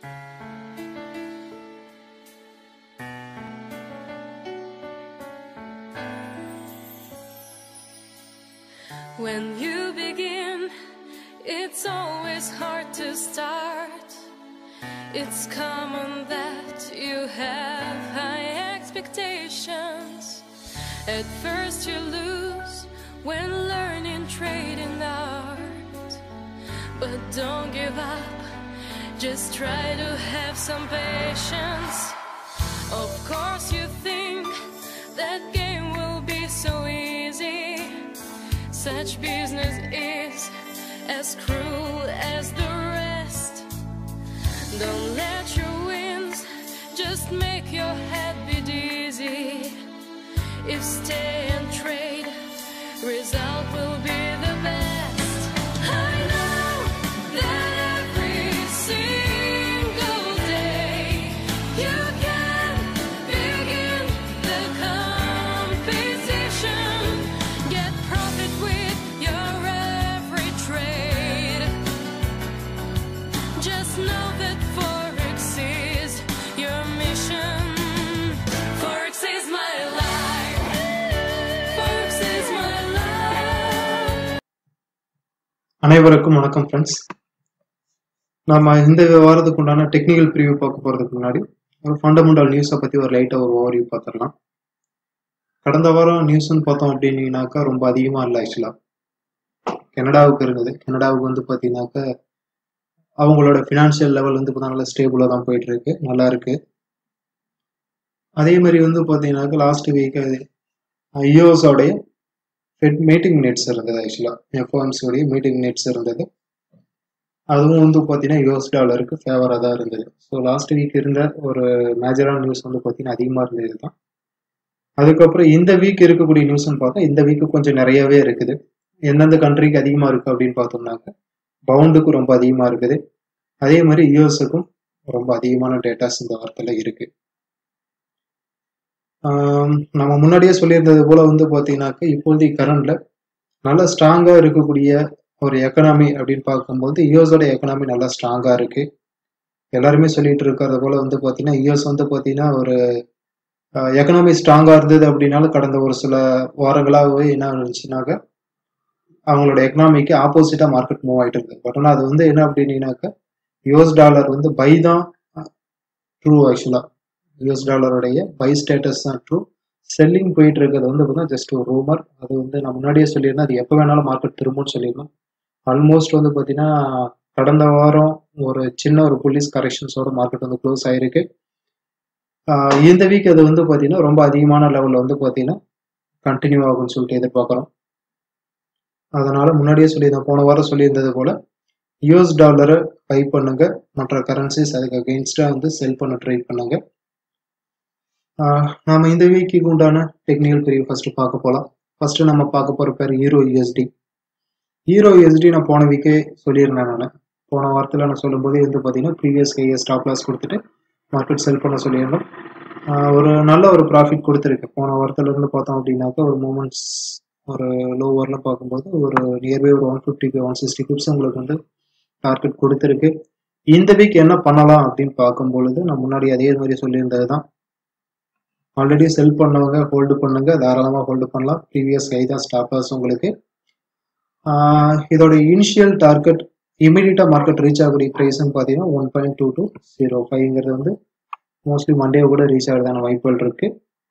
When you begin, it's always hard to start. It's common that you have high expectations. At first, you lose when learning trade and art. But don't give up, just try to have some patience. Of course, you think that game will be so easy. Such business is as cruel as the rest. Don't let your wins just make your head be dizzy. If stay and trade, result will be the best. I know that every single day you can begin the competition. Get profit with your every trade. Just know that Forex is your mission. Forex is my life. Forex is my life. அனைவருக்கும் வணக்கம் friends நம்ம இந்த வாரத்துக்கு உண்டான technical preview பார்க்க போகிறதுக்கு முன்னாடி ஒரு ஃபண்டமெண்டல் நியூஸை பற்றி ஒரு லைட்டாக ஒரு ஓவர்வியூ பார்த்துடலாம் கடந்த வாரம் நியூஸ்னு பார்த்தோம் அப்படின்னீங்கனாக்கா ரொம்ப அதிகமாக இல்லை ஆக்சுவலாக கனடாவுக்கு இருந்தது கனடாவுக்கு வந்து பார்த்தீங்கன்னாக்கா அவங்களோட ஃபினான்ஷியல் லெவல் வந்து இப்போ நல்லா ஸ்டேபிளாக தான் போயிட்டு இருக்கு நல்லா இருக்கு அதே மாதிரி வந்து பார்த்தீங்கன்னாக்கா லாஸ்ட் வீக் ஐஓஸோடைய ஃபெட் மீட்டிங் மினிட்ஸ் இருந்தது ஆக்சுவலாக எஃப்ஓஎம்சியோடைய மீட்டிங் மினிட்ஸ் இருந்தது அதுவும் வந்து பார்த்தீங்கன்னா யூஎஸ் டாலருக்கு ஃபேவராக தான் இருந்தது ஸோ லாஸ்ட் வீக் இருந்த ஒரு மேஜரான நியூஸ் வந்து பார்த்தீங்கன்னா அதிகமாக இருந்தது தான் அதுக்கப்புறம் இந்த வீக் இருக்கக்கூடிய நியூஸ்னு பார்த்தா இந்த வீக்கு கொஞ்சம் நிறையவே இருக்குது எந்தெந்த கண்ட்ரிக்கு அதிகமாக இருக்குது அப்படின்னு பார்த்தோம்னாக்க பவுண்டுக்கு ரொம்ப அதிகமாக இருக்குது அதே மாதிரி யூஎஸுக்கும் ரொம்ப அதிகமான டேட்டாஸ் இந்த வாரத்தில் இருக்குது ஆம், நம்ம முன்னாடியே சொல்லியிருந்தது போல வந்து பார்த்தீங்கன்னாக்க இப்போதைய கரண்ட்ல நல்ல ஸ்ட்ராங்கா இருக்கக்கூடிய ஒரு எக்கனாமி அப்படின்னு பார்க்கும்போது யூஎஸோட எக்கனாமி நல்லா ஸ்ட்ராங்கா இருக்கு எல்லாருமே சொல்லிட்டு இருக்கிறது போல வந்து பார்த்தீங்கன்னா யூஎஸ் வந்து பார்த்தீங்கன்னா ஒரு எக்கனாமி ஸ்ட்ராங்கா இருந்தது அப்படின்னாலும் கடந்த ஒரு சில வாரங்களாகவே என்ன இருந்துச்சுனாக்க அவங்களோட எக்கனாமிக்கு ஆப்போசிட்டா மார்க்கெட் மூவ் ஆயிட்டு இருக்கு பட் ஆனால் அது வந்து என்ன அப்படின்னீங்கன்னாக்க யூஎஸ் டாலர் வந்து பை தான் ட்ரூ ஆக்சுவலா யூஎஸ் டாலருடைய பை ஸ்டேட்டஸ் தான் ட்ரூ செல்லிங் போயிட்டு இருக்கிறது வந்து பார்த்தீங்கன்னா ஜஸ்ட் ஒரு ரூமர் அது வந்து நான் முன்னாடியே சொல்லியிருந்தேன் அது எப்போ வேணாலும் மார்க்கெட் திரும்பும்னு சொல்லியிருந்தோம் ஆல்மோஸ்ட் வந்து பார்த்தீங்கன்னா கடந்த வாரம் ஒரு சின்ன ஒரு புலிஸ் கரெக்ஷன்ஸோட மார்க்கெட் வந்து க்ளோஸ் ஆயிருக்கு ஆஹ் இந்த வீக் அது வந்து பார்த்தீங்கன்னா ரொம்ப அதிகமான லெவலில் வந்து பார்த்தீங்கன்னா கண்டினியூ ஆகும்னு சொல்லிட்டு எதிர்பார்க்குறோம் அதனால முன்னாடியே சொல்லியிருந்தோம் போன வாரம் சொல்லியிருந்தது போல யூஎஸ் டாலரை பை பண்ணுங்க மற்ற கரன்சிஸ் அதுக்கு அகெயின்ஸ்டாக வந்து செல் பண்ண ட்ரை பண்ணுங்க ஆஹ் நாம இந்த வீக்கு உண்டான டெக்னிக்கல் பிரிவு ஃபர்ஸ்ட் பார்க்க போகலாம் ஃபர்ஸ்ட் நம்ம பார்க்க போற பேர் ஹீரோ யூஎஸ்டி ஹீரோ யூஎஸ்டி நான் போன வீக்கே சொல்லியிருந்தேன் நான் போன வாரத்தில் நான் சொல்லும்போது வந்து பார்த்தீங்கன்னா ப்ரீவியஸ் கையை ஸ்டாப் லாஸ் கொடுத்துட்டு மார்க்கெட் செல் பண்ண சொல்லியிருந்தோம் ஆஹ் ஒரு நல்ல ஒரு ப்ராஃபிட் கொடுத்துருக்கு போன வாரத்துல இருந்து பார்த்தோம் அப்படின்னாக்கா ஒரு மூமெண்ட்ஸ் ஒரு லோவரில் பார்க்கும்போது ஒரு நியர்பை ஒரு one fifty one sixty pips உங்களுக்கு வந்து டார்கெட் கொடுத்துருக்கு இந்த வீக் என்ன பண்ணலாம் அப்படின்னு பார்க்கும்பொழுது நான் முன்னாடி அதே மாதிரி சொல்லியிருந்தது தான் ஆல்ரெடி செல் பண்ணவங்க ஹோல்டு பண்ணுங்க தாராளமாக ஹோல்டு பண்ணலாம் ப்ரீவியஸ் ஹை தான் ஸ்டாப் லாஸ் உங்களுக்கு ஆஹ் இதோட இனிஷியல் டார்கெட் இமீடியட்டாக மார்க்கெட் ரீச் ஆகக்கூடிய ப்ரைஸ்ன்னு பார்த்தீங்கன்னா one point two two zero ஃபைவ்ங்கிறது வந்து மோஸ்ட்லி மண்டே கூட ரீச் ஆகிறதான வாய்ப்புகள் இருக்கு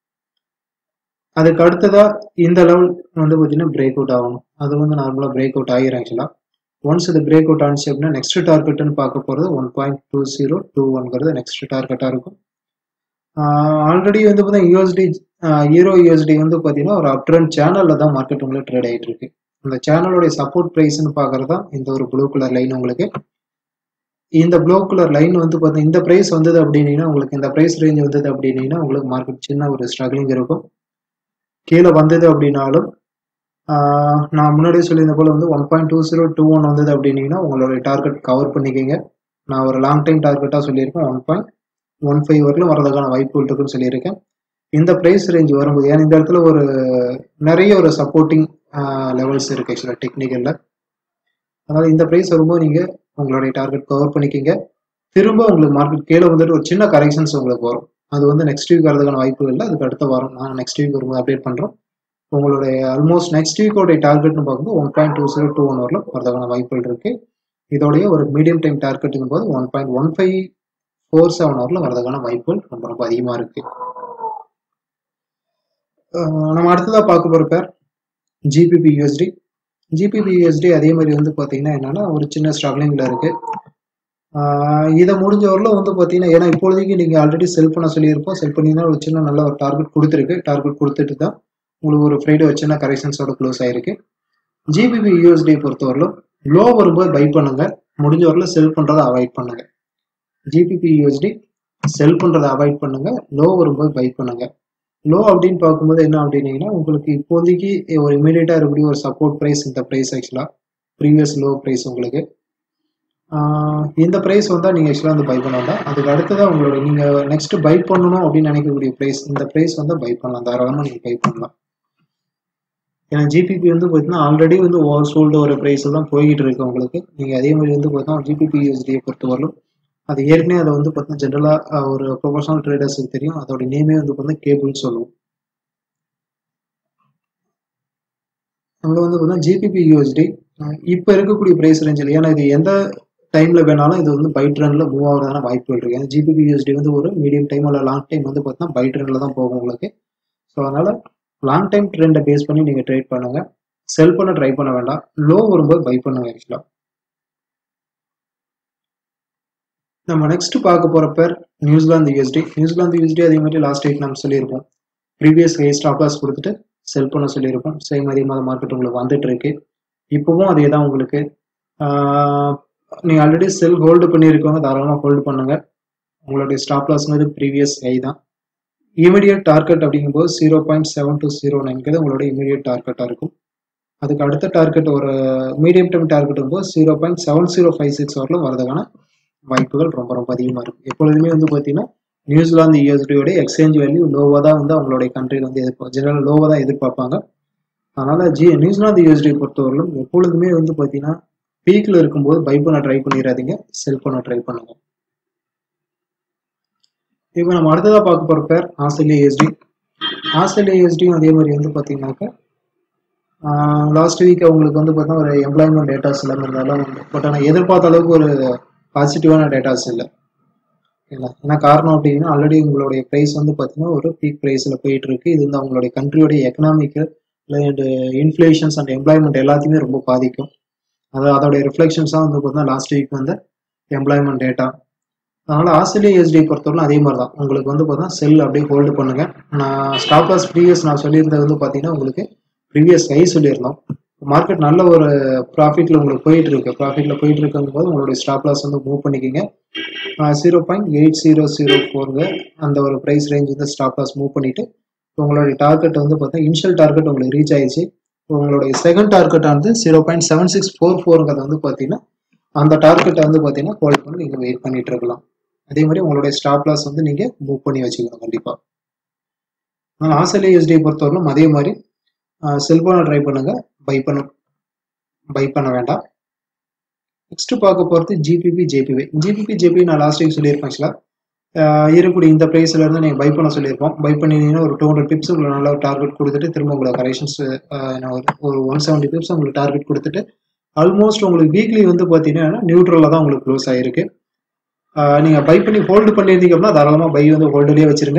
அதுக்கு அடுத்ததா இந்த லெவல் வந்து பார்த்தீங்கன்னா பிரேக் அவுட் ஆகணும் அது வந்து நார்மலாக பிரேக் அவுட் ஆகிரும் ஆக்சுவலாக ஒன்ஸ் இது பிரேக் அவுட் ஆனிச்சு அப்படின்னா நெக்ஸ்ட் டார்கெட்னு பார்க்க போகிறது one point two zero two ஒன்கிறது நெக்ஸ்ட் டார்கெட்டாக இருக்கும் ஆல்ரெடி வந்து பார்த்தீங்கன்னா யூஎஸ்டி ஹீரோ யூஎஸ்டி வந்து பார்த்தீங்கன்னா ஒரு அப்ட்ரன் சேனலில் தான் மார்க்கெட் உங்களுக்கு ட்ரேட் ஆகிட்டு இருக்கு அந்த சேனலோடைய சப்போர்ட் ப்ரைஸ்னு பார்க்கறது தான் இந்த ஒரு ப்ளூ கலர் லைன் உங்களுக்கு இந்த ப்ளூ கலர் லைன் வந்து பார்த்தீங்கன்னா இந்த ப்ரைஸ் வந்தது அப்படின்னீங்கன்னா உங்களுக்கு இந்த ப்ரைஸ் ரேஞ்ச் வந்தது அப்படின்னீங்கன்னா உங்களுக்கு மார்க்கெட் சின்ன ஒரு ஸ்ட்ரகிளிங் இருக்கும் கீழே வந்தது அப்படின்னாலும் ஆஹ் நான் முன்னாடியே சொல்லியிருந்த போல வந்து one point two zero two one வந்தது அப்படின்னீங்கன்னா உங்களுடைய டார்கெட் கவர் பண்ணிக்கங்க நான் ஒரு லாங் டைம் டார்கெட்டாக சொல்லியிருக்கேன் ஒன் பாயிண்ட் ஒன் ஃபைவ் வரையிலும் வரதுக்கான வாய்ப்புகள் இருக்குன்னு சொல்லியிருக்கேன் இந்த ப்ரைஸ் ரேஞ்ச் வரும்போது ஏன்னா இந்த இடத்துல ஒரு நிறைய ஒரு சப்போர்ட்டிங் லெவல்ஸ் இருக்கு ஆக்சுவலாக டெக்னிக்கலில் அதனால் இந்த ப்ரைஸ் வரும்போது நீங்கள் உங்களுடைய டார்கெட் கவர் பண்ணிக்கிங்க திரும்ப உங்களுக்கு மார்க்கெட் கீழே வந்துட்டு ஒரு சின்ன கரெக்ஷன்ஸ் உங்களுக்கு வரும் அது வந்து நெக்ஸ்ட் வீக் வரதுக்கான வாய்ப்பு இல்லை அதுக்கு அடுத்த வாரம் நான் நெக்ஸ்ட் வீக் வரும்போது அப்டேட் பண்ணுறோம் உங்களுடைய ஆல்மோஸ்ட் நெக்ஸ்ட் வீக்கோடைய டார்கெட்னு பார்க்கும்போது one point two zero two one வரலாம் வரதுக்கான வாய்ப்புகள் இருக்கு இதோடைய ஒரு மீடியம் டைம் டார்கெட்டுங்கும் போது one point one five four seven வரல வரதுக்கான வாய்ப்புகள் ரொம்ப ரொம்ப அதிகமாக இருக்கு அஹ் நம்ம அடுத்ததாக பார்க்க போகிற பேர் ஜிபிபி யூஎஸ்டி ஜிபிபி யூஎஸ்டி அதே மாதிரி வந்து பார்த்தீங்கன்னா என்னன்னா ஒரு சின்ன ஸ்ட்ரகிளிங்கில் இருக்கு ஆஹ் இதை முடிஞ்ச வரலும் வந்து பார்த்தீங்கன்னா ஏன்னா இப்பொழுதைக்கு நீங்கள் ஆல்ரெடி செல் பண்ண சொல்லியிருப்போம் செல் பண்ணிங்கன்னா ஒரு சின்ன நல்ல ஒரு டார்கெட் கொடுத்துருக்கு டார்கெட் கொடுத்துட்டு தான் உங்களுக்கு ஒரு ஃப்ரைடே ஒரு சின்ன கரெக்ஷன்ஸோட க்ளோஸ் ஆயிருக்கு ஜிபிபி யூஎஸ்டி பொறுத்தவரையிலும் லோ வரும்போது பை பண்ணுங்க முடிஞ்ச வரலும் செல் பண்ணுறதை அவாய்ட் பண்ணுங்க ஜிபிபி யூஎஸ்டி செல் பண்ணுறதை அவாய்ட் பண்ணுங்க லோ வரும்போது பை பண்ணுங்க லோ அப்படின்னு பார்க்கும்போது என்ன அப்படின்னீங்கன்னா உங்களுக்கு இப்போதைக்கு ஒரு இமீடியட்டாக இருக்கக்கூடிய ஒரு சப்போர்ட் ப்ரைஸ் இந்த ப்ரைஸ் ஆக்சுவலாக ப்ரீவியஸ் லோ ப்ரைஸ் உங்களுக்கு ஆஹ் இந்த ப்ரைஸ் வந்தால் நீங்கள் ஆக்சுவலாக வந்து பை பண்ண வேண்டாம் அதுக்கு அடுத்ததாக உங்களோட நீங்கள் நெக்ஸ்ட் பை பண்ணணும் அப்படின்னு நினைக்கக்கூடிய ப்ரைஸ் இந்த ப்ரைஸ் வந்து பை பண்ணலாம் தாராளமாக நீங்கள் பை பண்ணலாம் ஏன்னா ஜிபிபி வந்து பார்த்தீங்கன்னா ஆல்ரெடி வந்து ஓவர் சோல்டு ஒரு ப்ரைஸ் தான் போய்கிட்டு இருக்கு உங்களுக்கு நீங்கள் அதே மாதிரி வந்து பார்த்தீங்கன்னா ஜிபிபி யூஎஸ்டியை பொறுத்தவரையிலும் அது ஏற்கனவே அதை வந்து பார்த்தீங்கன்னா ஜென்ரலாக ஒரு ப்ரொஃபஷனல் ட்ரேடர்ஸுக்கு தெரியும் அதோட நேமே வந்து பார்த்தீங்கன்னா கேபிள்னு சொல்லுவோம் அங்கே வந்து பார்த்தீங்கன்னா ஜிபிபி யூஎஸ்டி இப்போ இருக்கக்கூடிய ப்ரைஸ் ரேஞ்சில் ஏன்னா இது எந்த டைமில் வேணாலும் இது வந்து பை ட்ரெண்டில் மூவ் ஆகிறதான வாய்ப்புகள் இருக்குது ஏன்னா ஜிபிபி யூஎஸ்டி வந்து ஒரு மீடியம் டைம் இல்லை லாங் டைம் வந்து பார்த்தீங்கன்னா பை ட்ரெண்டில் தான் போகும் உங்களுக்கு ஸோ அதனால் லாங் டைம் ட்ரெண்டை பேஸ் பண்ணி நீங்கள் ட்ரேட் பண்ணுங்க செல் பண்ண ட்ரை பண்ண வேண்டாம் லோ வரும்போது பை பண்ணுங்க ஆக்சுவலாக நம்ம நெக்ஸ்ட் பார்க்க போகிற பேர் நியூசிலாந்து யூஎஸ்டி நியூசிலாந்து யூஎஸ்டி அதே மாதிரி லாஸ்ட் வீக் நம்ம சொல்லியிருப்போம் ப்ரீவியஸ் ஹை ஸ்டாப் லாஸ் கொடுத்துட்டு செல் பண்ண சொல்லியிருப்போம் சேம் அதே மாதிரி மார்க்கெட் உங்களுக்கு வந்துட்டு இருக்கு இப்போவும் அதே தான் உங்களுக்கு நீங்கள் ஆல்ரெடி செல் ஹோல்டு பண்ணியிருக்கவங்க தாராளமாக ஹோல்டு பண்ணுங்க உங்களுடைய ஸ்டாப் லாஸ்ங்கிறது ப்ரீவியஸ் ஹை தான் இமீடியட் டார்கெட் அப்படிங்கும்போது zero point seven two zero நைன்கிறது உங்களோட இமீடியட் டார்கெட்டாக இருக்கும் அதுக்கு அடுத்த டார்கெட் ஒரு மீடியம் டைம் டார்கெட் போது zero point seven zero five six வரலும் வரதுக்கான வாய்ப்புகள் ரொம்ப ரொம்ப அதிகமாக இருக்கும் எப்பொழுதுமே வந்து பார்த்தீங்கன்னா நியூசிலாந்து யூஎஸ்டியோட எக்ஸ்சேஞ்ச் வேல்யூ லோவாக தான் வந்து அவங்களுடைய கண்ட்ரியில் வந்து எதிர்ப்பா ஜெனரல் லோவாக தான் எதிர்பார்ப்பாங்க அதனால் ஜி நியூசிலாந்து யூஎஸ்டி பொறுத்தவரையிலும் எப்பொழுதுமே வந்து பார்த்தீங்கன்னா பீக்கில் இருக்கும்போது பை பண்ண ட்ரை பண்ணிடாதீங்க செல் பண்ண ட்ரை பண்ணுங்க இப்போ நம்ம அடுத்ததாக பார்க்க போகிற பேர் ஆஸ்திரேலியா யூஎஸ்டி ஆஸ்திரேலியா யூஎஸ்டியும் அதே மாதிரி வந்து பார்த்தீங்கன்னாக்கா லாஸ்ட் வீக் அவங்களுக்கு வந்து பார்த்தா ஒரு எம்ப்ளாய்மெண்ட் டேட்டாஸ் எல்லாமே இருந்தாலும் பட் ஆனால் எதிர்பார்த்த அளவுக்கு ஒரு பாசிட்டிவான டேட்டாஸ் இல்லை இல்லை ஏன்னா காரணம் அப்படின்னா ஆல்ரெடி உங்களுடைய ப்ரைஸ் வந்து பார்த்தீங்கன்னா ஒரு பீக் ப்ரைஸில் போயிட்டு இருக்கு இது வந்து அவங்களுடைய கண்ட்ரியோடைய economical and inflations and employment எல்லாத்தையுமே ரொம்ப பாதிக்கும் அது அதோடைய ரிஃப்ளெக்ஷன்ஸாக வந்து பார்த்தீங்கன்னா லாஸ்ட் வீக் வந்து எம்ப்ளாய்மெண்ட் டேட்டா அதனால ஆஸ்திரேலியா எஸ்டி பொறுத்தவரை அதே மாதிரி தான் உங்களுக்கு வந்து பார்த்தீங்கன்னா செல் அப்படியே ஹோல்டு பண்ணுங்க நான் ஸ்டாப் லாஸ் ப்ரீவியஸ் நான் சொல்லியிருந்தது வந்து பார்த்தீங்கன்னா உங்களுக்கு ப்ரீவியஸ் ஹை சொல்லியிருந்தோம் மார்க்கெட் நல்ல ஒரு ப்ராஃபிட்ல உங்களுக்கு போயிட்டு இருக்கு ப்ராஃபிட்ல போயிட்டு இருக்கும் போது உங்களுடைய ஸ்டாப் லாஸ் வந்து மூவ் பண்ணிக்கிங்க zero point eight zero zero ஃபோருங்க அந்த ஒரு ப்ரைஸ் ரேஞ்ச் வந்து ஸ்டாப் லாஸ் மூவ் பண்ணிட்டு உங்களுடைய டார்கெட் வந்து பார்த்தீங்கன்னா இனிஷியல் டார்கெட் உங்களுக்கு ரீச் ஆயிடுச்சு உங்களுடைய செகண்ட் டார்கெட் வந்து zero point seven six four ஃபோருங்கிறது வந்து பார்த்தீங்கன்னா அந்த டார்கெட்டை வந்து பார்த்தீங்கன்னா ஹோல்ட் பண்ணி நீங்கள் வெயிட் பண்ணிட்டு இருக்கலாம் அதே மாதிரி உங்களுடைய ஸ்டாப் லாஸ் வந்து நீங்கள் மூவ் பண்ணி வச்சுக்கணும் கண்டிப்பாக அதனால் ஆஸ்திரேலியா யூஎஸ்டி பொறுத்தவரையிலும் அதே மாதிரி செல் பண்ண ட்ரை பண்ணுங்க பை பண்ண பை பண்ண வேண்டாம் நெக்ஸ்ட் பார்க்க போகிறது ஜிபிபி ஜேபிவி ஜிபிபி ஜேபி நான் லாஸ்ட் வீக் சொல்லியிருப்பேன் ஆக்சுவலாக இருக்கக்கூடிய இந்த ப்ரைஸ்ல இருந்து நீங்கள் பை பண்ண சொல்லியிருப்போம் பை பண்ணிங்கன்னா ஒரு டூ ஹண்ட்ரட் பிப்ஸ் உங்களுக்கு நல்ல ஒரு டார்கெட் கொடுத்துட்டு திரும்ப உங்களுக்கு கரெக்ஷன்ஸ் ஒரு ஒன் செவன்ட்டி பிப்ஸ் உங்களுக்கு டார்கெட் கொடுத்துட்டு ஆல்மோஸ்ட் உங்களுக்கு வீக்லி வந்து பார்த்தீங்கன்னா நியூட்ரலாக தான் உங்களுக்கு க்ளோஸ் ஆகிருக்கு நீங்கள் பை பண்ணி ஹோல்டு பண்ணியிருந்தீங்க அப்படின்னா தாராளமாக பை வந்து ஹோல்டுலேயே வச்சிருங்க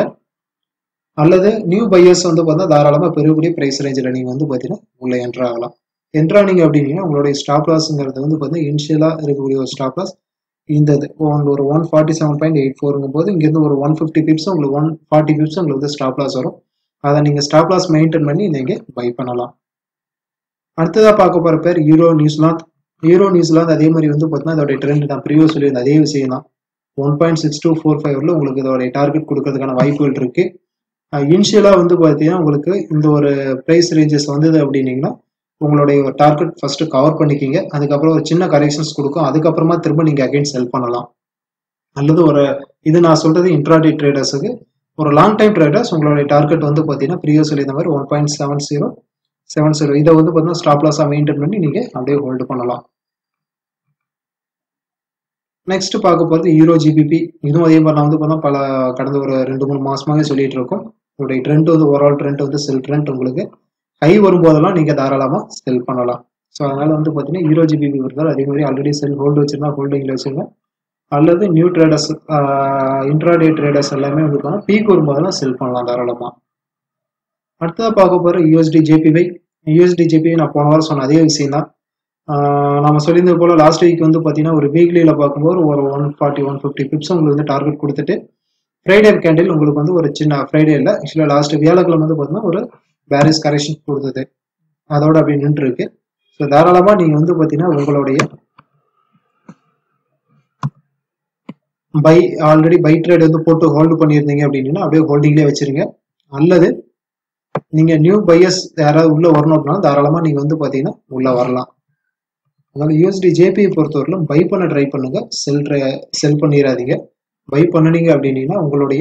அல்லது நியூ பையர்ஸ் வந்து பார்த்தா தாராளமாக பெருகுடைய ப்ரைஸ் ரேஞ்சில் நீங்கள் வந்து பார்த்தீங்கன்னா உள்ளே என்ட்ரு ஆகலாம் என்ட்ரானிங்க அப்படின்னீங்கன்னா உங்களுடைய ஸ்டாப் லாஸ்ங்கிறது வந்து பார்த்தீங்கன்னா இனிஷியலாக இருக்கக்கூடிய ஒரு ஸ்டாப் லாஸ் இந்த இது ஒரு one forty seven point eight ஃபோருங்கும் போது இங்கேருந்து ஒரு ஒன் ஃபிஃப்டி பிப்ஸ் உங்களுக்கு ஒன் ஃபார்ட்டி பிப்ஸ் உங்களுக்கு வந்து ஸ்டாப் லாஸ் வரும் அதை நீங்கள் ஸ்டாப் லாஸ் மெயின்டைன் பண்ணி நீங்கள் பை பண்ணலாம் அடுத்ததாக பார்க்க போகிற பேர் யூரோ நியூசிலாந்து யூரோ நியூசிலாந்து அதே மாதிரி வந்து பார்த்தீங்கன்னா அதோடைய ட்ரெண்ட் தான் ப்ரீவியஸ் சொல்லியிருந்த அதே விஷயம் தான் one point six two four ஃபைவ்ல உங்களுக்கு இதோடைய டார்கெட் கொடுக்கறதுக்கான வாய்ப்புகள் இருக்கு இனிஷியலாக வந்து பார்த்தீங்கன்னா உங்களுக்கு இந்த ஒரு ப்ரைஸ் ரேஞ்சஸ் வந்தது அப்படின்னீங்கன்னா உங்களுடைய டார்கெட் ஃபர்ஸ்ட் கவர் பண்ணிக்கிங்க அதுக்கப்புறம் ஒரு சின்ன கரெக்ஷன்ஸ் கொடுக்கும் அதுக்கப்புறமா திரும்ப நீங்க அகைன் செல் பண்ணலாம் அல்லது ஒரு இது நான் சொல்றது இன்ட்ராடே ட்ரேடர்ஸுக்கு ஒரு லாங் டைம் ட்ரேடர்ஸ் உங்களுடைய டார்கெட் வந்து பார்த்தீங்கன்னா ப்ரீவியஸ் இந்த மாதிரி one point seven zero seven zero இதை வந்து பார்த்தீங்கன்னா ஸ்டாப் லாஸாக மெயின்டைன் பண்ணி நீங்கள் அப்படியே ஹோல்டு பண்ணலாம் நெக்ஸ்ட் பார்க்க போகிறது ஈரோ ஜிபிபி இதுவும் அதே மாதிரி நான் வந்து பார்த்தா பல கடந்த ஒரு ரெண்டு மூணு மாசமாவே சொல்லிட்டு இருக்கோம் இதோடைய ட்ரெண்ட் வந்து ஓவரால் ட்ரெண்ட் வந்து செல் ட்ரெண்ட் உங்களுக்கு ஹை வரும்போதெல்லாம் நீங்கள் தாராளமாக செல் பண்ணலாம் ஸோ அதனால வந்து பார்த்தீங்கன்னா ஈரோ ஜிபிபி வருதால் அதே மாதிரி ஆல்ரெடி செல் ஹோல்டு வச்சிருந்தா ஹோல்டிங்கில் வச்சுருங்க அல்லது நியூ ட்ரேடர்ஸ் இன்ட்ராடே ட்ரேடர்ஸ் எல்லாமே வந்து பார்த்தா பீக் வரும்போதெல்லாம் செல் பண்ணலாம் தாராளமாக அடுத்ததாக பார்க்க போகிற யூஎஸ்டி ஜேபிவை யூஎஸ்டி ஜேபிவை நான் போன வாரம் சொன்ன அதே விஷயம் தான் நம்ம சொல்லியிருந்தது போல் லாஸ்ட் வீக் வந்து பார்த்தீங்கன்னா ஒரு வீக்லியில் பார்க்கும்போது ஒரு one forty one fifty pips உங்களுக்கு வந்து டார்கெட் கொடுத்துட்டு ஃப்ரைடே கேண்டில் உங்களுக்கு வந்து ஒரு சின்ன ஃப்ரைடே இல்லை ஆக்சுவலாக லாஸ்ட் வியாழக்கிழமை வந்து பார்த்தீங்கன்னா ஒரு பேரிஸ் கரெக்ஷன் கொடுத்தது அதோட அப்படி நின்று இருக்கு ஸோ தாராளமாக நீங்கள் வந்து பார்த்தீங்கன்னா உங்களுடைய பை ஆல்ரெடி பை ட்ரேட் வந்து போட்டு ஹோல்டு பண்ணியிருந்தீங்க அப்படின்னா அப்படியே ஹோல்டிங்லேயே வச்சிருங்க அல்லது நீங்க நியூ பையர்ஸ் யாராவது உள்ள வரணும் அப்படின்னா தாராளமா நீங்க வந்து பாத்தீங்கன்னா உள்ள வரலாம் அதனால யூஎஸ்டி ஜேபியை பொறுத்தவரையிலும் பை பண்ண ட்ரை பண்ணுங்க செல் செல் பண்ணிடாதீங்க பை பண்ணுனீங்க அப்படின்னீங்கன்னா உங்களுடைய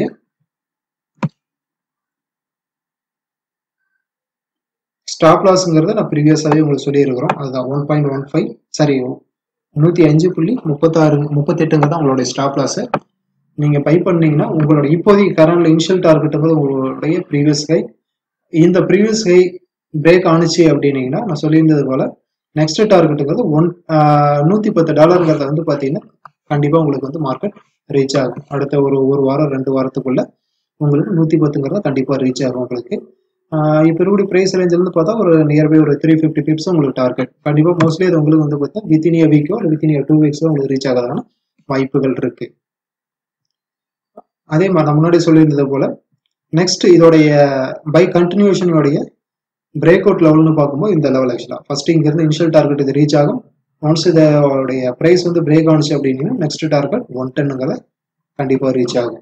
ஸ்டாப் லாஸ்ங்கிறத நான் ப்ரீவியஸாகவே உங்களுக்கு சொல்லியிருக்கிறோம் அதுதான் one point one five sorry நூற்றி அஞ்சு புள்ளி முப்பத்தாறு முப்பத்தெட்டுங்கிறது உங்களுடைய ஸ்டாப் லாஸை நீங்கள் பை பண்ணீங்கன்னா உங்களோட இப்போதைக்கு கரண்ட்ல இனிஷியல் டார்கெட்டுங்கிறது உங்களுடைய ப்ரீவியஸ் ஹை இந்த ப்ரீவியஸ் ஹை பிரேக் ஆனிச்சு அப்படின்னீங்கன்னா நான் சொல்லியிருந்தது போல நெக்ஸ்ட் டார்கெட்டுங்கிறது ஒன் நூற்றி பத்து டாலருங்கிறத வந்து பார்த்தீங்கன்னா கண்டிப்பாக உங்களுக்கு வந்து மார்க்கெட் ரீச் ஆகும் அடுத்த ஒரு ஒரு வாரம் ரெண்டு வாரத்துக்குள்ள உங்களுக்கு நூற்றி பத்துங்கிறத கண்டிப்பாக ரீச் ஆகும் உங்களுக்கு இப்போ இருக்கக்கூடிய ப்ரைஸ் ரேஞ்சில் பார்த்தா ஒரு நியர்பை ஒரு த்ரீ ஃபிஃப்டி பிப்ஸ் உங்களுக்கு டார்கெட் கண்டிப்பாக மோஸ்ட்லி அது உங்களுக்கு வந்து பார்த்தா வித்தின் இயர் வீக்கோ இல்லை வித்தின் இயர் டூ வீக்ஸோ உங்களுக்கு ரீச் ஆகிறதான வாய்ப்புகள் இருக்கு அதே மாதிரி நான் முன்னாடி சொல்லியிருந்தது போல நெக்ஸ்ட் இதோடைய பை கண்டினியூஷனோடைய பிரேக் அவுட் லெவல்னு பார்க்கும்போது இந்த லெவல் ஆக்சுவலாக ஃபர்ஸ்ட் இங்கேருந்து இனிஷியல் டார்கெட் இது ரீச் ஆகும் ஒன்ஸ் இதோடைய ப்ரைஸ் வந்து பிரேக் ஆனிச்சு அப்படின்னா நெக்ஸ்ட் டார்கெட் ஒன் டென்னுங்கிறத கண்டிப்பாக ரீச் ஆகும்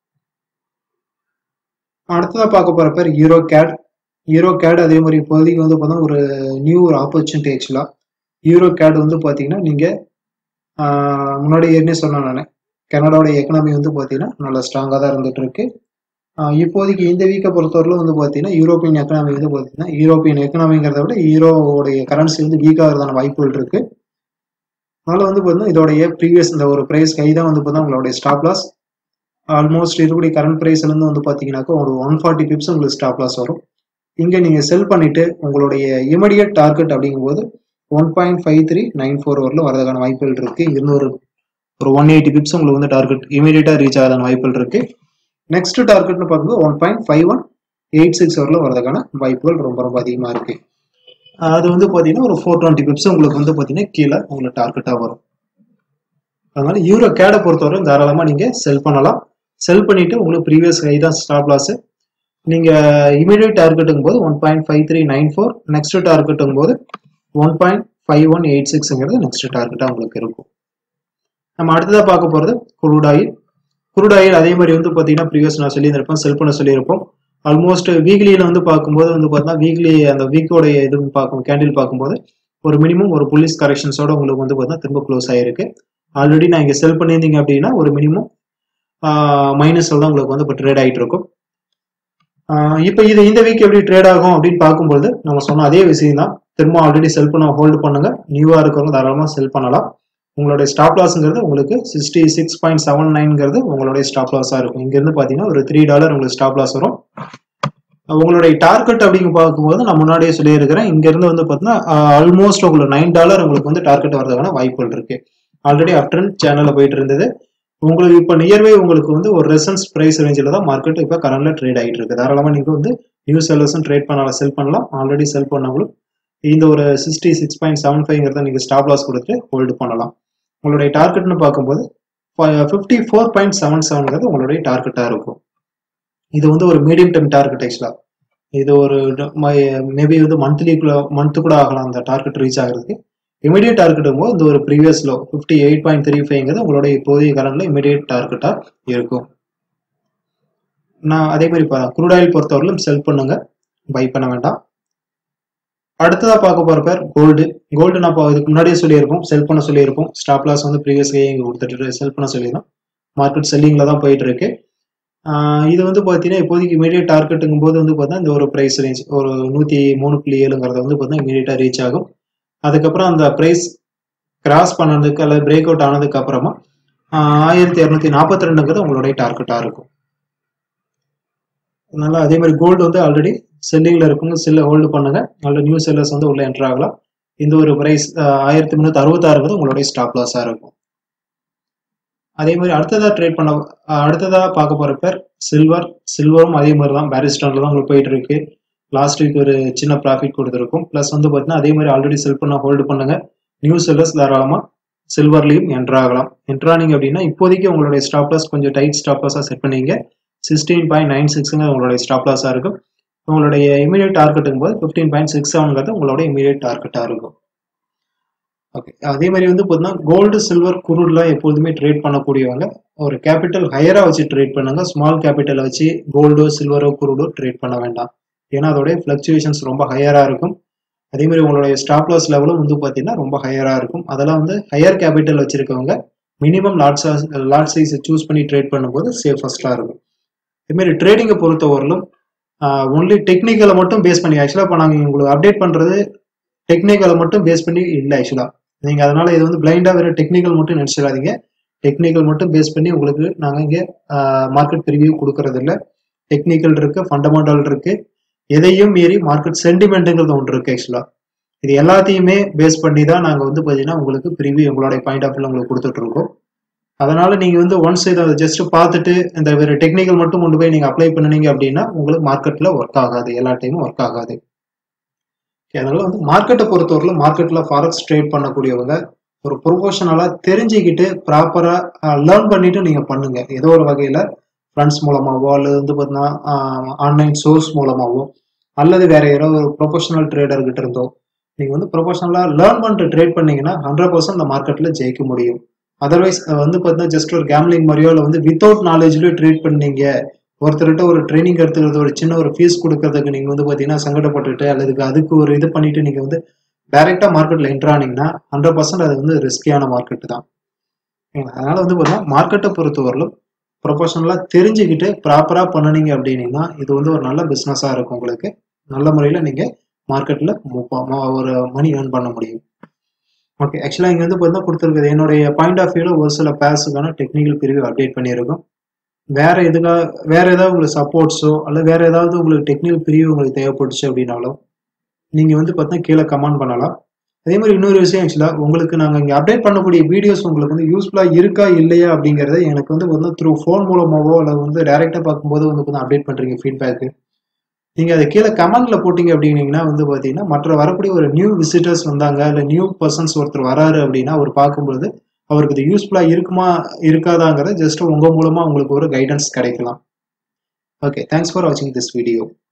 அடுத்ததாக பார்க்க போகிற பேர் ஹீரோ கேட் ஹீரோ கேட் அதே மாதிரி இப்போதைக்கு வந்து பார்த்தா ஒரு நியூ ஒரு ஆப்பர்ச்சுனிட்டி ஆக்சுவலாக ஹீரோ கேட் வந்து பார்த்தீங்கன்னா நீங்கள் முன்னாடி ஏற்கனவே சொன்னேன் நான் கனடாவோட எக்கனாமி வந்து பார்த்தீங்கன்னா நல்லா ஸ்ட்ராங்காக தான் இருந்துட்டு இருக்கு இப்போதைக்கு இந்த வீக்கை பொறுத்தவரையிலும் வந்து பார்த்தீங்கன்னா யூரோப்பியன் எக்கனாமி வந்து பார்த்தீங்கன்னா யூரோப்பியன் எக்கனாமிங்கிறத விட யூரோவுடைய கரன்சி வந்து வீக் ஆகிறதான வாய்ப்புகள் இருக்கு அதனால வந்து பார்த்தீங்கன்னா இதோடைய ப்ரீவியஸ் இந்த ஒரு ப்ரைஸ் கை தான் வந்து பார்த்தீங்கன்னா உங்களுடைய ஸ்டாப் லாஸ் ஆல்மோஸ்ட் இருக்கக்கூடிய கரண்ட் ப்ரைஸ்லேருந்து வந்து பார்த்தீங்கன்னாக்கா ஒரு ஒன் ஃபார்ட்டி பிப்ஸ் உங்களுக்கு ஸ்டாப் லாஸ் வரும் இங்கே நீங்கள் செல் பண்ணிட்டு உங்களுடைய இமீடியட் டார்கெட் அப்படிங்கும்போது one point five three nine four வரலும் வரதுக்கான வாய்ப்புகள் இருக்கு இன்னொரு ஒரு ஒன் எயிட்டி பிப்ஸ் உங்களுக்கு வந்து டார்கெட் இமீடியட்டாக ரீச் ஆகாத வாய்ப்புகள் இருக்கு நெக்ஸ்ட் டார்கெட்னு பார்க்கும்போது one point five one eight six வரலும் வரதுக்கான வாய்ப்புகள் ரொம்ப ரொம்ப அதிகமாக இருக்கு அது வந்து பார்த்தீங்கன்னா ஒரு ஃபோர் டுவெண்ட்டி பிப்ஸ் உங்களுக்கு வந்து பார்த்தீங்கன்னா கீழே உங்களுக்கு டார்கெட்டாக வரும் அதனால யூரோ கேடை பொறுத்தவரை தாராளமாக நீங்கள் செல் பண்ணலாம் செல் பண்ணிட்டு உங்களுக்கு ப்ரீவியஸ் ஹை தான் ஸ்டாப் லாஸ் நீங்கள் இமீடியட் டார்கெட்டுங்கும் போது one point five three nine four next டார்கெட்டுங்கும் போது one point five one eight சிக்ஸ்ங்கிறது நெக்ஸ்ட் டார்கெட்டாக உங்களுக்கு இருக்கும் நம்ம அடுத்ததாக பார்க்க போகிறது குரூட் ஆயில் குரூட் ஆயில் அதே மாதிரி வந்து பார்த்தீங்கன்னா ப்ரீவியஸ் நான் சொல்லியிருந்திருப்போம் செல் பண்ண சொல்லியிருப்போம் ஆல்மோஸ்ட் வீக்லியில் வந்து பார்க்கும்போது வந்து பார்த்தீங்கன்னா வீக்லி அந்த வீக்கோடைய இது பார்க்கும் கேண்டில் பார்க்கும்போது ஒரு மினிமம் ஒரு புலிஸ் கரெக்ஷன்ஸோட உங்களுக்கு வந்து பார்த்தீங்கன்னா திரும்ப க்ளோஸ் ஆயிருக்கு ஆல்ரெடி நான் இங்கே செல் பண்ணியிருந்தீங்க அப்படின்னா ஒரு மினிமம் மைனஸில் தான் உங்களுக்கு வந்து இப்போ ட்ரேட் ஆகிட்டு இருக்கும் இப்போ இது இந்த வீக் எப்படி ட்ரேட் ஆகும் அப்படின்னு பார்க்கும்போது நம்ம சொன்ன அதே விஷயம் தான் திரும்ப ஆல்ரெடி செல் பண்ண ஹோல்டு பண்ணுங்க நியூவாக இருக்கிறவங்க தாராளமாக செல் பண்ணலாம் உங்களுடைய ஸ்டாப் லாஸ்ங்கிறது உங்களுக்கு சிக்ஸ்டி சிக்ஸ் பாயிண்ட் செவன் நைன்ங்கிறது உங்களுடைய ஸ்டாப் லாஸாக இருக்கும் இங்கேருந்து பார்த்தீங்கன்னா ஒரு த்ரீ டாலர் உங்களுக்கு ஸ்டாப் லாஸ் வரும் உங்களுடைய டார்கெட் அப்படிங்க பார்க்கும்போது நான் முன்னாடியே சொல்லியிருக்கிறேன் இங்கேருந்து வந்து பார்த்தீங்கன்னா ஆல்மோஸ்ட் உங்களுக்கு நைன் டாலர் உங்களுக்கு வந்து டார்கெட் வரதுக்கான வாய்ப்புகள் இருக்கு ஆல்ரெடி அப்டன் சேனலில் போயிட்டு இருந்தது உங்களுக்கு இப்போ நியர்பை உங்களுக்கு வந்து ஒரு ரெசன்ஸ் ப்ரைஸ் ரேஞ்சில் தான் மார்க்கெட் இப்போ கரண்ட்ல ட்ரேட் ஆகிட்டு இருக்கு தாராளமாக நீங்கள் வந்து நியூ செல்லர்ஸும் ட்ரேட் பண்ணலாம் செல் பண்ணலாம் ஆல்ரெடி செல் பண்ணவங்களும் இந்த ஒரு சிக்ஸ்டி சிக்ஸ் பாயிண்ட் செவன் ஃபைவ்ங்கிறத நீங்கள் ஸ்டாப் லாஸ் கொடுத்து ஹோல்டு பண்ணலாம் உங்களுடைய டார்கெட்னு பார்க்கும்போது ஃபிஃப்டி ஃபோர் பாயிண்ட் செவன் செவன்ங்கிறது உங்களுடைய டார்கெட்டாக இருக்கும் இது வந்து ஒரு மீடியம் டைம் டார்கெட் ஆக்சுவலாக இது ஒரு மேபி வந்து மந்த்லிக்குள்ள மந்த்து கூட ஆகலாம் அந்த டார்கெட் ரீச் ஆகிறதுக்கு இமீடியட் டார்கெட்டும் போது இந்த ஒரு previous low fifty eight point three ஃபைவ்ங்கிறது உங்களுடைய இப்போதைய கரண்ட்ல இமீடியட் டார்கெட்டாக இருக்கும் நான் அதே மாதிரி குரூட் ஆயில் பொறுத்தவரையிலும் செல் பண்ணுங்க பை பண்ண வேண்டாம் அடுத்ததா பார்க்க போற பேர் கோல்டு கோல்டு நான் இப்போ இதுக்கு முன்னாடியே சொல்லியிருப்போம் செல் பண்ண சொல்லியிருப்போம் ஸ்டாப் லாஸ் வந்து ப்ரீவியஸ் இங்கே கொடுத்துட்டு செல் பண்ண சொல்லியிருந்தோம் மார்க்கெட் செல்லிங்ல தான் போயிட்டு இருக்கு இது வந்து பார்த்தீங்கன்னா இப்போதைக்கு இமீடியட் டார்கெட்டுங்கும் போது வந்து பார்த்தீங்கன்னா இந்த ஒரு ப்ரைஸ் ரேஞ்ச் ஒரு நூற்றி மூணு புள்ளி ஏழுங்கிறத வந்து பார்த்தீங்கன்னா இமீடியட்டாக ரீச் ஆகும் அதுக்கப்புறம் அந்த ப்ரைஸ் கிராஸ் பண்ணதுக்கு அல்லது பிரேக் அவுட் ஆனதுக்கு அப்புறமா ஆயிரத்தி இரநூத்தி நாற்பத்தி ரெண்டுங்கிறது உங்களுடைய டார்கெட்டாக இருக்கும் அதனால அதே மாதிரி கோல்டு வந்து ஆல்ரெடி செல்லிங்கில் இருக்குங்க செல்லை ஹோல்டு பண்ணுங்க நல்ல நியூ செல்லர்ஸ் வந்து உள்ள என்டர் ஆகலாம் இந்த ஒரு பிரைஸ் ஆயிரத்தி முந்நூற்றி அறுபத்தாறுங்கிறது உங்களுடைய ஸ்டாப் லாஸாக இருக்கும் அதே மாதிரி அடுத்ததாக ட்ரேட் பண்ண அடுத்ததாக பார்க்க போகிற பேர் சில்வர் சில்வரும் அதே மாதிரி தான் பேரிஸ்டானில் தான் உங்களுக்கு போயிட்டு இருக்கு லாஸ்ட் வீக் ஒரு சின்ன ப்ராஃபிட் கொடுத்துருக்கும் ப்ளஸ் வந்து பார்த்தீங்கன்னா அதே மாதிரி ஆல்ரெடி செல் பண்ண ஹோல்டு பண்ணுங்க நியூ செல்லர்ஸ் தாராளமாக சில்வர்லையும் என்ட்ரு ஆகலாம் என்ட்ரானிங் அப்படின்னா இப்போதைக்கு உங்களுடைய ஸ்டாப் லாஸ் கொஞ்சம் டைட் ஸ்டாப் லாஸாக செட் பண்ணீங்க சிக்ஸ்டீன் பாயிண்ட் நைன் சிக்ஸுங்க உங்களுடைய ஸ்டாப் லாஸாக இருக்கும் உங்களுடைய இமீடியட் டார்கெட்டுங்கும் போது ஃபிஃப்டீன் பாயிண்ட் சிக்ஸ் செவன்ங்கிறது உங்களுடைய இமீடியட் டார்கெட்டாக இருக்கும் ஓகே அதே மாதிரி வந்து பார்த்தீங்கன்னா கோல்டு சில்வர் குரூட்லாம் எப்போதுமே ட்ரேட் பண்ணக்கூடியவங்க ஒரு கேபிட்டல் ஹையராக வச்சு ட்ரேட் பண்ணுங்க ஸ்மால் கேபிட்டலை வச்சு கோல்டோ சில்வரோ குரூடோ ட்ரேட் பண்ண வேண்டாம் ஏன்னா அதோடைய ஃப்ளக்சுவேஷன்ஸ் ரொம்ப ஹையராக இருக்கும் அதே மாதிரி உங்களுடைய ஸ்டாப் லாஸ் லெவலும் வந்து பார்த்தீங்கன்னா ரொம்ப ஹையராக இருக்கும் அதெல்லாம் வந்து ஹையர் கேபிட்டல் வச்சிருக்கவங்க மினிமம் லாட் சைஸ் லாட் சைஸை சூஸ் பண்ணி ட்ரேட் பண்ணும்போது சேஃபஸ்டாக இருக்கும் இதேமாரி ட்ரேடிங்கை பொறுத்தவரையிலும் ஒன்லி டெக்னிக்கலை மட்டும் பேஸ் பண்ணி ஆக்சுவலாக இப்போ நாங்கள் உங்களுக்கு அப்டேட் பண்ணுறது டெக்னிக்கலை மட்டும் பேஸ் பண்ணி இல்லை ஆக்சுவலாக நீங்கள் அதனால இது வந்து பிளைண்டாக வெறும் டெக்னிக்கல் மட்டும் நினச்சிடாதீங்க டெக்னிக்கல் மட்டும் பேஸ் பண்ணி உங்களுக்கு நாங்கள் இங்கே மார்க்கெட் ப்ரிவியூ கொடுக்கறது இல்லை டெக்னிக்கல் இருக்கு ஃபண்டமெண்டல் இருக்கு எதையும் மீறி மார்க்கெட் சென்டிமெண்ட்டுங்கிறது ஒன்று இருக்கு ஆக்சுவலாக இது எல்லாத்தையுமே பேஸ் பண்ணி தான் நாங்கள் வந்து பார்த்தீங்கன்னா உங்களுக்கு ப்ரிவியூ உங்களுடைய பாயிண்ட் ஆஃப் வியூ உங்களுக்கு கொடுத்துட்டு இருக்கோம் அதனால நீங்க வந்து ஒன்ஸ் இதை ஜஸ்ட் பார்த்துட்டு இந்த வேற டெக்னிக்கல் மட்டும் கொண்டு போய் நீங்க அப்ளை பண்ணுனீங்க அப்படின்னா உங்களுக்கு மார்க்கெட்ல ஒர்க் ஆகாது எல்லா டைமும் ஒர்க் ஆகாது அதனால வந்து மார்க்கெட்டை பொறுத்தவரையில மார்க்கெட்ல ஃபாரக்ஸ் ட்ரேட் பண்ணக்கூடியவங்க ஒரு ப்ரொஃபஷனலா தெரிஞ்சுக்கிட்டு ப்ராப்பரா லேர்ன் பண்ணிட்டு நீங்க பண்ணுங்க ஏதோ ஒரு வகையில ஃப்ரெண்ட்ஸ் மூலமாவோ அல்லது வந்து பார்த்தீங்கன்னா ஆன்லைன் சோர்ஸ் மூலமாவோ அல்லது வேற ஏதோ ஒரு ப்ரொஃபஷனல் ட்ரேடர் கிட்ட இருந்தோ நீங்க வந்து ப்ரொஃபஷனலா லேர்ன் பண்ணிட்டு ட்ரேட் பண்ணீங்கன்னா ஹண்ட்ரட் பர்சன்ட் இந்த மார்க்கெட்ல ஜெயிக்க முடியும் அதர்வைஸ் வந்து பார்த்தீங்கன்னா ஜஸ்ட் ஒரு கேம்லிங் மாதிரியோ இல்லை வந்து வித்தவுட் நாலேஜ்லயோ ட்ரேட் பண்ணீங்க ஒருத்தர்கிட்ட ஒரு ட்ரைனிங் எடுத்துக்கிறது ஒரு சின்ன ஒரு ஃபீஸ் கொடுக்கறதுக்கு நீங்க வந்து பார்த்தீங்கன்னா சங்கடப்பட்டுட்டு அல்லது அதுக்கு ஒரு இது பண்ணிட்டு நீங்க வந்து டைரக்டா மார்க்கெட்ல என்டர் ஆனீங்கன்னா ஹண்ட்ரட் பர்சன்ட் அது வந்து ரிஸ்கியான மார்க்கெட் தான் அதனால வந்து பார்த்தீங்கன்னா மார்க்கெட்டை பொறுத்தவரையிலும் ப்ரொஃபஷனலா தெரிஞ்சுக்கிட்டு ப்ராப்பரா பண்ணினீங்க அப்படின்னீங்கன்னா இது வந்து ஒரு நல்ல பிஸ்னஸா இருக்கும் உங்களுக்கு நல்ல முறையில் நீங்க மார்க்கெட்ல ஒரு மணி ஏர்ன் பண்ண முடியும் ஓகே ஆக்சுவலாக இங்கே வந்து பார்த்தீங்கன்னா கொடுத்துருக்குது என்னுடைய பாயிண்ட் ஆஃப் வியூவில் ஒரு சில பேர்ஸுக்கான டெக்னிக்கல் பிரிவு அப்டேட் பண்ணியிருக்கோம் வேற எதுக்காக வேற ஏதாவது உங்களுக்கு சப்போர்ட்ஸோ அல்லது வேற ஏதாவது உங்களுக்கு டெக்னிக்கல் பிரிவு உங்களுக்கு தேவைப்பட்டுச்சு அப்படின்னாலும் நீங்கள் வந்து பார்த்தீங்கன்னா கீழே கமெண்ட் பண்ணலாம் அதே மாதிரி இன்னொரு விஷயம் ஆக்சுவலாக உங்களுக்கு நாங்கள் இங்கே அப்டேட் பண்ணக்கூடிய வீடியோஸ் உங்களுக்கு வந்து யூஸ்ஃபுல்லாக இருக்கா இல்லையா அப்படிங்கிறத எனக்கு வந்து வந்து த்ரூ ஃபோன் மூலமாவோ அல்லது வந்து டேரெக்டாக பார்க்கும்போது வந்து பார்த்தீங்கன்னா அப்டேட் பண்ணுறீங்க ஃபீட்பேக்கு நீங்கள் அதை கீழே கமெண்ட்ல போட்டீங்க அப்படின்னீங்கன்னா வந்து பார்த்தீங்கன்னா மற்ற வரக்கூடிய ஒரு நியூ விசிட்டர்ஸ் வந்தாங்க இல்லை நியூ பர்சன்ஸ் ஒருத்தர் வராரு அப்படின்னா அவர் பார்க்கும்போது அவருக்கு இது யூஸ்ஃபுல்லாக இருக்குமா இருக்காதாங்கிறத ஜஸ்ட் உங்கள் மூலமாக உங்களுக்கு ஒரு கைடன்ஸ் கிடைக்கலாம் ஓகே தேங்க்ஸ் ஃபார் வாட்சிங் திஸ் வீடியோ